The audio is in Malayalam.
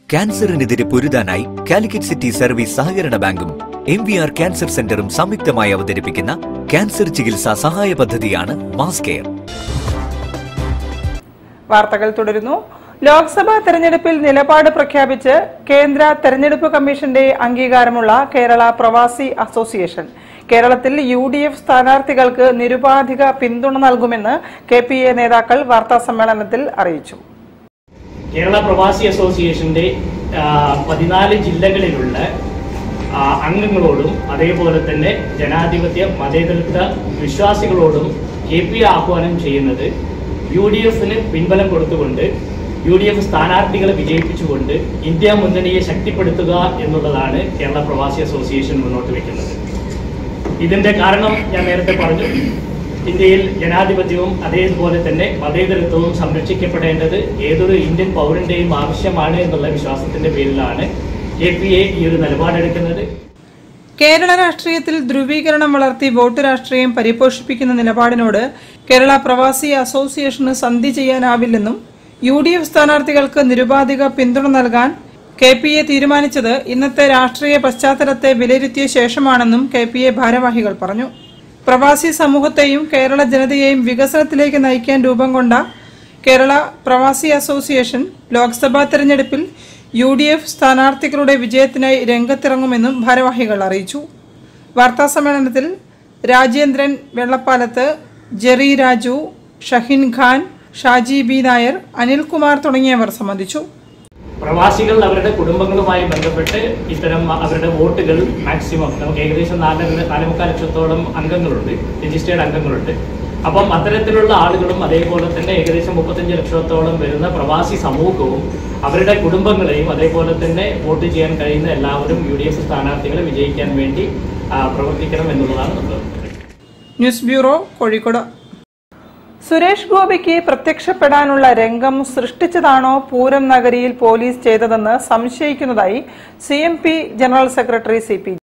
ക്യാൻസറിനെതിരെ പൊരുതാനായി കാലിക്കറ്റ് സിറ്റി സർവീസ് സഹകരണ ബാങ്കും എം വി ആർ ക്യാൻസർ സെന്ററും സംയുക്തമായി അവതരിപ്പിക്കുന്ന ക്യാൻസർ ചികിത്സാ സഹായ പദ്ധതിയാണ് മാസ് കെയർ വാർത്തകൾ തുടരുന്നു ലോക്സഭാ തെരഞ്ഞെടുപ്പിൽ നിലപാട് പ്രഖ്യാപിച്ച് കേന്ദ്ര തെരഞ്ഞെടുപ്പ് കമ്മീഷന്റെ അംഗീകാരമുള്ള കേരള പ്രവാസി അസോസിയേഷൻ കേരളത്തിൽ യു ഡി എഫ് സ്ഥാനാർത്ഥികൾക്ക് നിരുപാധിക പിന്തുണ നൽകുമെന്ന് കെ പി എ നേതാക്കൾ വാർത്താസമ്മേളനത്തിൽ അറിയിച്ചു കേരള പ്രവാസി അസോസിയേഷന്റെ ആ, പതിനാല് ജില്ലകളിലുള്ള ആ, അംഗങ്ങളോടും അതേപോലെ തന്നെ ജനാധിപത്യ മതേതരത്വ വിശ്വാസികളോടും കെ പി ആഹ്വാനം ചെയ്യുന്നത് യു ഡി എഫിന് പിൻബലം കൊടുത്തുകൊണ്ട് യു ഡി എഫ് സ്ഥാനാർത്ഥികളെ വിജയിപ്പിച്ചുകൊണ്ട് ഇന്ത്യ മുന്നണിയെ ശക്തിപ്പെടുത്തുക എന്നുള്ളതാണ് കേരള പ്രവാസി അസോസിയേഷൻ മുന്നോട്ട് വെക്കുന്നത് ഇതിന്റെ കാരണം ഞാൻ നേരത്തെ പറഞ്ഞു ഇന്ത്യയിൽ ജനാധിപത്യവും അതേപോലെ തന്നെ മതേതരത്വവും സംരക്ഷിക്കപ്പെടേണ്ടത് ഏതൊരു ഇന്ത്യൻ പൗരന്റെയും ആവശ്യമാണ് എന്നുള്ള വിശ്വാസത്തിന്റെ പേരിലാണ് കെ പി എ ഈ ഒരു നിലപാടെടുക്കുന്നത് കേരള രാഷ്ട്രീയത്തിൽ ധ്രുവീകരണം വളർത്തി വോട്ട് രാഷ്ട്രീയം പരിപോഷിപ്പിക്കുന്ന നിലപാടിനോട് കേരള പ്രവാസി അസോസിയേഷന് സന്ധി ചെയ്യാനാവില്ലെന്നും യു ഡി എഫ് സ്ഥാനാർത്ഥികൾക്ക് നിരുപാധിക പിന്തുണ നൽകാൻ കെ പി എ തീരുമാനിച്ചത് ഇന്നത്തെ രാഷ്ട്രീയ പശ്ചാത്തലത്തെ വിലയിരുത്തിയ ശേഷമാണെന്നും കെ പി എ ഭാരവാഹികൾ പറഞ്ഞു പ്രവാസി സമൂഹത്തെയും കേരള ജനതയെയും വികസനത്തിലേക്ക് നയിക്കാൻ രൂപം കൊണ്ട കേരള പ്രവാസി അസോസിയേഷൻ ലോക്സഭാ തെരഞ്ഞെടുപ്പിൽ യു ഡി എഫ് സ്ഥാനാർത്ഥികളുടെ വിജയത്തിനായി രംഗത്തിറങ്ങുമെന്നും ഭാരവാഹികൾ അറിയിച്ചു വാർത്താസമ്മേളനത്തിൽ രാജേന്ദ്രൻ വെള്ളപ്പാലത്ത് ജെറി രാജു ഷഹിൻ ഖാൻ ഷാജി ബി നായർ അനിൽകുമാർ തുടങ്ങിയവർ സംബന്ധിച്ചു പ്രവാസികൾ അവരുടെ കുടുംബങ്ങളുമായി ബന്ധപ്പെട്ട് ഇത്തരം അവരുടെ വോട്ടുകൾ മാക്സിമം നമുക്ക് ഏകദേശം നാല് നാലേമുക്കാൽ ലക്ഷത്തോളം അംഗങ്ങളുണ്ട് രജിസ്റ്റേർഡ് അംഗങ്ങളുണ്ട് അപ്പം അത്തരത്തിലുള്ള ആളുകളും അതേപോലെ തന്നെ ഏകദേശം മുപ്പത്തഞ്ച് ലക്ഷത്തോളം വരുന്ന പ്രവാസി സമൂഹവും അവരുടെ കുടുംബങ്ങളെയും അതേപോലെ തന്നെ വോട്ട് ചെയ്യാൻ കഴിയുന്ന എല്ലാവരും യു ഡി എഫ് സ്ഥാനാർത്ഥികളെ വിജയിക്കാൻ വേണ്ടി ആ, പ്രവർത്തിക്കണം എന്നുള്ളതാണ് നമ്മൾ ന്യൂസ് ബ്യൂറോ കോഴിക്കോട് സുരേഷ് ഗോപിക്ക് പ്രത്യക്ഷപ്പെടാനുള്ള രംഗം സൃഷ്ടിച്ചതാണോ പൂരം നഗരിയിൽ പോലീസ് ചെയ്തതെന്ന് സംശയിക്കുന്നതായി C general secretary C P